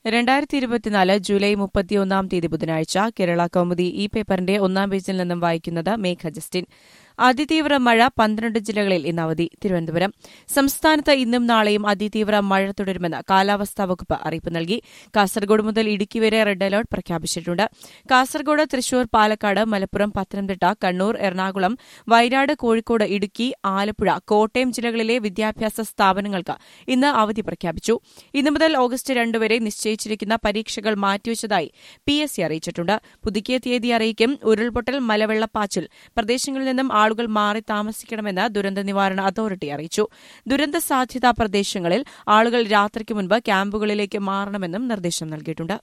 രണ്ടായിരത്തി ഇരുപത്തിനാല് ജൂലൈ മുപ്പത്തിയൊന്നാം തീയതി ബുധനാഴ്ച കേരള കൗമുദി ഈ പേപ്പറിന്റെ ഒന്നാം പേജിൽ നിന്നും വായിക്കുന്നത് മേഘ ജസ്റ്റിൻ അതിതീവ്ര മഴ പന്ത്രണ്ട് ജില്ലകളിൽ ഇന്ന് അവധി തിരുവനന്തപുരം സംസ്ഥാനത്ത് ഇന്നും നാളെയും അതിതീവ്ര മഴ തുടരുമെന്ന് കാലാവസ്ഥാ വകുപ്പ് അറിയിപ്പ് നൽകി കാസർഗോഡ് മുതൽ ഇടുക്കി വരെ റെഡ് അലർട്ട് പ്രഖ്യാപിച്ചിട്ടുണ്ട് കാസർഗോഡ് തൃശൂർ പാലക്കാട് മലപ്പുറം പത്തനംതിട്ട കണ്ണൂർ എറണാകുളം വയനാട് കോഴിക്കോട് ഇടുക്കി ആലപ്പുഴ കോട്ടയം ജില്ലകളിലെ വിദ്യാഭ്യാസ സ്ഥാപനങ്ങൾക്ക് ഇന്ന് അവധി പ്രഖ്യാപിച്ചു ഇന്നു മുതൽ ഓഗസ്റ്റ് രണ്ട് വരെ നിശ്ചയിച്ചിരിക്കുന്ന പരീക്ഷകൾ മാറ്റിവച്ചതായി പി എസ് സി അറിയിച്ചിട്ടുണ്ട് പുതുക്കിയ തീയതി അറിയിക്കും ഉരുൾപൊട്ടൽ മലവെള്ളപ്പാച്ചിൽ പ്രദേശങ്ങളിൽ നിന്നും ആളുകൾ മാറി താമസിക്കണമെന്ന് ദുരന്ത നിവാരണ അതോറിറ്റി അറിയിച്ചു ദുരന്ത സാധ്യതാ പ്രദേശങ്ങളിൽ ആളുകൾ രാത്രിക്ക് മുൻപ് ക്യാമ്പുകളിലേക്ക് മാറണമെന്നും നിർദ്ദേശം നൽകിയിട്ടുണ്ട്